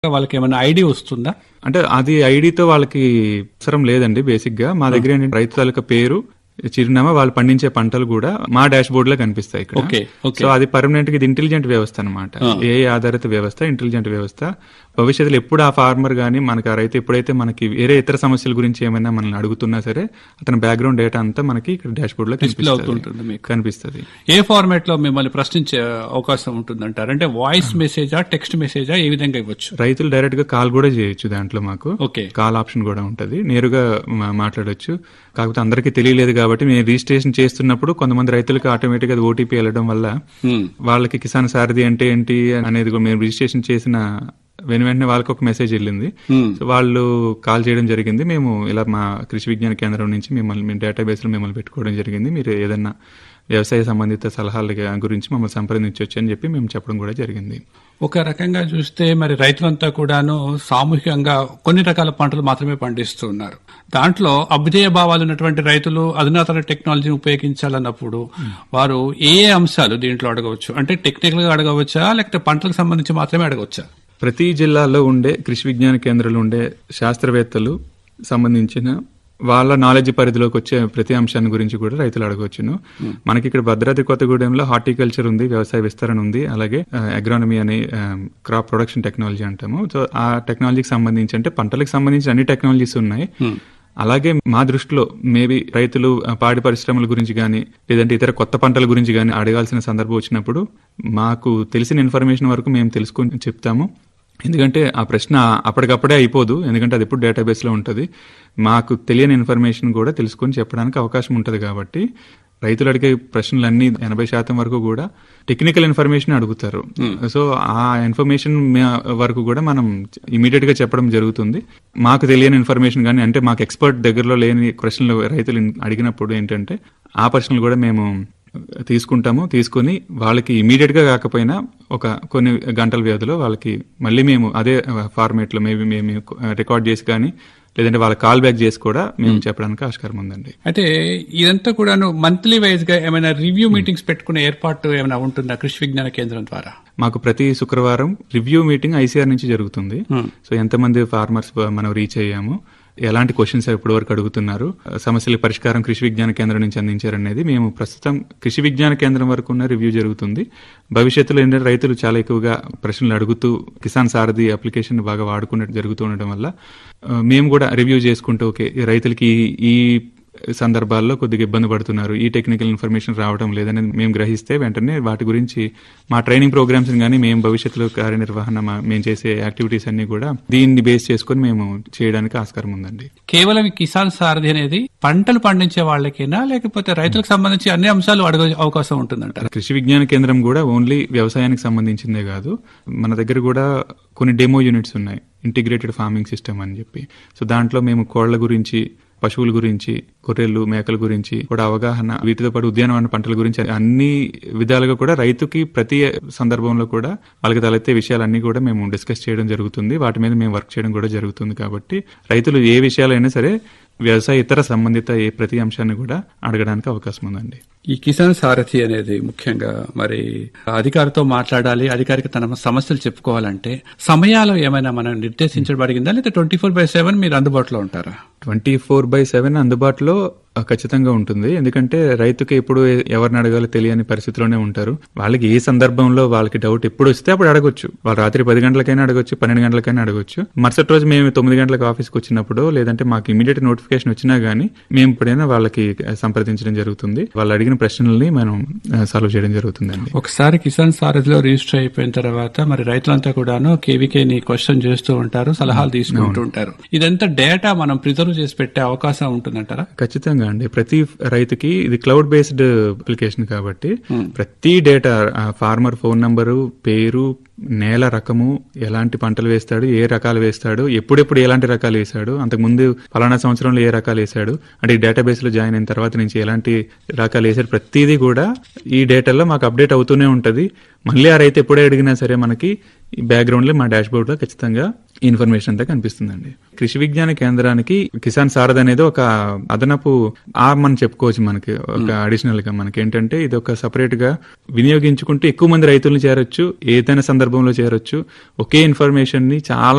వాళ్ళకి ఏమైనా ఐడి వస్తుందా అంటే అది ఐడితో వాళ్ళకి అవసరం లేదండి బేసిక్ గా మా దగ్గర ఏంటంటే రైతు తాలూకా పేరు చిరునామా వాళ్ళు పండించే పంటలు కూడా మా డాష్ బోర్డ్ లో కనిపిస్తాయి ఇక్కడ ఓకే ఓకే సో అది పర్మనెంట్ గా ఇది ఇంటెలిజెంట్ వ్యవస్థ అనమాట ఏ ఆధారిత వ్యవస్థ ఇంటెలిజెంట్ వ్యవస్థ భవిష్యత్తులో ఎప్పుడు ఆ ఫార్మర్ గానీ మనకి ఆ రైతు ఎప్పుడైతే మనకి వేరే ఇతర సమస్యల గురించి ఏమైనా మనల్ని అడుగుతున్నా సరే అతని బ్యాక్గ్రౌండ్ డేటా అంతా మనకి ఇక్కడ డాష్ బోర్డ్ లో కనిపిస్తుంది అవుతుంటుంది మీకు కనిపిస్తుంది ఏ ఫార్మాట్ లో మిమ్మల్ని ప్రశ్నించే అవకాశం ఉంటుందంటారు అంటే వాయిస్ మెసేజా టెక్స్ట్ మెసేజా ఏ విధంగా ఇవ్వచ్చు రైతులు డైరెక్ట్ గా కాల్ కూడా చేయొచ్చు దాంట్లో మాకు ఓకే కాల్ ఆప్షన్ కూడా ఉంటది నేరుగా మా- మాట్లాడొచ్చు కాకపోతే అందరికీ తెలియలేదు కాబట్టి మేము రిజిస్ట్రేషన్ చేస్తున్నప్పుడు కొంతమంది రైతులకు ఆటోమేటిక్ అది ఓటీపీ వెళ్ళడం వల్ల Hmm. వాళ్ళకి కిసాన్ సారథి అంటే ఏంటి అనేది కూడా మేము రిజిస్ట్రేషన్ చేసిన వెను వెంటనే వాళ్ళకి ఒక మెసేజ్ వెళ్ళింది Hmm. సో వాళ్ళు కాల్ చేయడం జరిగింది మేము ఇలా మా కృషి విజ్ఞాన కేంద్రం నుంచి మిమ్మల్ని మీ డేటాబేస్ లో మిమ్మల్ని పెట్టుకోవడం జరిగింది మీరు ఏదన్నా వ్యవసాయ సంబంధిత సలహాల గురించి మమ్మల్ని సంప్రదించవచ్చు అని చెప్పి మేము చెప్పడం కూడా జరిగింది ఒక రకంగా చూస్తే మరి రైతులంతా కూడాను సామూహికంగా కొన్ని రకాల పంటలు మాత్రమే పండిస్తూ ఉన్నారు దాంట్లో అభ్యుదయ భావాలు ఉన్నటువంటి రైతులు అధునాతన టెక్నాలజీని ఉపయోగించాలన్నప్పుడు వారు ఏ ఏ అంశాలు దీంట్లో అడగవచ్చు అంటే టెక్నికల్ గా అడగవచ్చా లేకపోతే పంటలకు సంబంధించి మాత్రమే అడగవచ్చా ప్రతి జిల్లాలో ఉండే కృషి విజ్ఞాన కేంద్రాలు ఉండే శాస్త్రవేత్తలు సంబంధించిన వాళ్ళ నాలెడ్జ్ పరిధిలోకి వచ్చే ప్రతి అంశాన్ని గురించి కూడా రైతులు అడగవచ్చును మనకి ఇక్కడ భద్రాద్రి కొత్తగూడెంలో హార్టికల్చర్ ఉంది వ్యవసాయ విస్తరణ ఉంది అలాగే అగ్రానమీ అనే క్రాప్ ప్రొడక్షన్ టెక్నాలజీ అంటాము సో ఆ టెక్నాలజీకి సంబంధించి అంటే పంటలకు సంబంధించి అన్ని టెక్నాలజీస్ ఉన్నాయి అలాగే మా దృష్టిలో మేబీ రైతులు ఆ, పాడి పరిశ్రమల గురించి కానీ లేదంటే ఇతర కొత్త పంటల గురించి కానీ అడగాల్సిన సందర్భం వచ్చినప్పుడు మాకు తెలిసిన ఇన్ఫర్మేషన్ వరకు మేము తెలుసుకొని చెప్తాము ఎందుకంటే ఆ ప్రశ్న అప్పటికప్పుడే అయిపోదు ఎందుకంటే అది ఎప్పుడు డేటాబేస్ లో ఉంటుంది మాకు తెలియని ఇన్ఫర్మేషన్ కూడా తెలుసుకొని చెప్పడానికి అవకాశం ఉంటుంది కాబట్టి రైతులు అడిగే ప్రశ్నలన్నీ ఎనభై శాతం వరకు కూడా టెక్నికల్ ఇన్ఫర్మేషన్ అడుగుతారు సో ఆ ఇన్ఫర్మేషన్ వరకు కూడా మనం ఇమీడియట్ గా చెప్పడం జరుగుతుంది మాకు తెలియని ఇన్ఫర్మేషన్ కానీ అంటే మాకు ఎక్స్పర్ట్ దగ్గరలో లేని ప్రశ్నలు రైతులు అడిగినప్పుడు ఏంటంటే ఆ ప్రశ్నలు కూడా మేము తీసుకుంటాము తీసుకొని వాళ్ళకి ఇమీడియట్ గా కాకపోయినా ఒక కొన్ని గంటల వ్యవధిలో వాళ్ళకి మళ్ళీ మేము అదే ఫార్మేట్ లో మేబీ మేము రికార్డ్ చేసి కానీ లేదంటే వాళ్ళ కాల్ బ్యాక్ చేసి కూడా మేము చెప్పడానికి ఆస్కారం ఉందండి అయితే ఇదంతా కూడాను మంత్లీ వైజ్ గా ఏమైనా రివ్యూ మీటింగ్స్ పెట్టుకునే ఏర్పాటు ఏమైనా ఉంటుందా కృషి విజ్ఞాన కేంద్రం ద్వారా మాకు ప్రతి శుక్రవారం రివ్యూ మీటింగ్ ఐసీఆర్ నుంచి జరుగుతుంది సో ఎంతమంది ఫార్మర్స్ మనం రీచ్ అయ్యాము ఎలాంటి క్వశ్చన్స్ ఇప్పటి వరకు అడుగుతున్నారు సమస్యల పరిష్కారం కృషి విజ్ఞాన కేంద్రం నుంచి అందించారనేది మేము ప్రస్తుతం కృషి విజ్ఞాన కేంద్రం వరకు ఉన్న రివ్యూ జరుగుతుంది భవిష్యత్తులో ఏంటంటే రైతులు చాలా ఎక్కువగా ప్రశ్నలు అడుగుతూ కిసాన్ సారథి అప్లికేషన్ బాగా వాడుకున్నట్టు జరుగుతూ ఉండడం వల్ల ఆ, మేము కూడా రివ్యూ చేసుకుంటూ ఓకే ఈ రైతులకి ఈ- ఈ సందర్భాల్లో కొద్దిగా ఇబ్బంది పడుతున్నారు ఈ టెక్నికల్ ఇన్ఫర్మేషన్ రావడం లేదని మేము గ్రహిస్తే వెంటనే వాటి గురించి మా ట్రైనింగ్ ప్రోగ్రామ్స్ కానీ మేము భవిష్యత్తులో కార్యనిర్వహణ మా- మేము చేసే యాక్టివిటీస్ అన్ని కూడా దీన్ని బేస్ చేసుకొని మేము చేయడానికి ఆస్కారం ఉందండి కేవలం ఈ కిసాన్ సారథి అనేది పంటలు పండించే వాళ్ళకేనా లేకపోతే రైతులకు సంబంధించి అన్ని అంశాలు అడగ అవకాశం ఉంటుందంటారు కృషి విజ్ఞాన కేంద్రం కూడా ఓన్లీ వ్యవసాయానికి సంబంధించిందే కాదు మన దగ్గర కూడా కొన్ని డెమో యూనిట్స్ ఉన్నాయి ఇంటిగ్రేటెడ్ ఫార్మింగ్ సిస్టమ్ అని చెప్పి సో దాంట్లో మేము కోళ్ల గురించి పశువుల గురించి గొర్రెలు మేకల గురించి కూడా అవగాహన వీటితో పాటు ఉద్యానవన పంటల గురించి అన్ని విధాలుగా కూడా రైతుకి ప్రతి సందర్భంలో కూడా వాళ్ళకి తలెత్తే విషయాలన్నీ కూడా మేము డిస్కస్ చేయడం జరుగుతుంది వాటి మీద మేము వర్క్ చేయడం కూడా జరుగుతుంది కాబట్టి రైతులు ఏ విషయాలైనా సరే వ్యవసాయ ఇతర సంబంధిత ఏ ప్రతి అంశాన్ని కూడా అడగడానికి అవకాశం ఉందండి ఈ కిసాన్ సారథి అనేది ముఖ్యంగా మరి అధికారితో మాట్లాడాలి అధికారికి తన సమస్యలు చెప్పుకోవాలంటే సమయాలు ఏమైనా మనం నిర్దేశించబడిందా లేదా ట్వంటీ ఫోర్ బై సెవెన్ మీరు అందుబాటులో ఉంటారా ట్వంటీ ఫోర్ బై సెవెన్ అందుబాటులో ఆ, ఖచ్చితంగా ఉంటుంది ఎందుకంటే రైతుకి ఎప్పుడు ఎ- ఎవరిని అడగాలో తెలియని పరిస్థితిలోనే ఉంటారు వాళ్ళకి ఏ సందర్భంలో వాళ్ళకి డౌట్ ఎప్పుడు వస్తే అప్పుడు అడగొచ్చు వాళ్ళు రాత్రి పది గంటలకైనా అడగొచ్చు పన్నెండు గంటలకైనా అడగొచ్చు మరుసటి రోజు మేము తొమ్మిది గంటలకు ఆఫీస్కి వచ్చినప్పుడు లేదంటే మాకు ఇమీడియట్ నోటిఫికేషన్ వచ్చినా గానీ మేము ఇప్పుడైనా వాళ్ళకి ఆ, సంప్రదించడం జరుగుతుంది వాళ్ళు అడిగిన ప్రశ్నల్ని మనం సాల్వ్ చేయడం జరుగుతుందండి ఒకసారి కిసాన్ సారథిలో రిజిస్టర్ అయిపోయిన తర్వాత మరి రైతులంతా కూడాను కేవీకే ని క్వశ్చన్ చేస్తూ ఉంటారు సలహాలు తీసుకుంటూ ఉంటారు ఇదంతా డేటా మనం ప్రిజర్వ్ చేసి పెట్టే అవకాశం ఉంటుందంటారా ఖచ్చితంగా అండి ప్రతి రైతుకి ఇది క్లౌడ్ బేస్డ్ అప్లికేషన్ కాబట్టి ప్రతి డేటా ఫార్మర్ ఫోన్ నంబరు పేరు నేల రకము ఎలాంటి పంటలు వేస్తాడు ఏ రకాలు వేస్తాడు ఎప్పుడెప్పుడు ఎలాంటి రకాలు వేశాడు అంతకుముందు ఫలానా సంవత్సరంలో ఏ రకాలు వేశాడు అంటే ఈ డేటాబేస్ లో జాయిన్ అయిన తర్వాత నుంచి ఎలాంటి రకాలు వేశాడు ప్రతిదీ కూడా ఈ డేటాలో మాకు అప్డేట్ అవుతూనే ఉంటది మళ్ళీ ఆ రైతు ఎప్పుడే అడిగినా సరే మనకి ఈ బ్యాక్గ్రౌండ్ లో మా డాష్ బోర్డ్ లో ఖచ్చితంగా ఈ ఇన్ఫర్మేషన్ అంతా కనిపిస్తుందండి కృషి విజ్ఞాన కేంద్రానికి కిసాన్ సారథ్ అనేది ఒక అదనపు ఆర్మ్ అని చెప్పుకోవచ్చు మనకి ఒక అడిషనల్ గా మనకి ఏంటంటే ఇది ఒక సపరేట్ గా వినియోగించుకుంటూ ఎక్కువ మంది రైతులను చేరొచ్చు ఏదైనా సందర్భంలో చేరొచ్చు ఒకే ఇన్ఫర్మేషన్ ని చాలా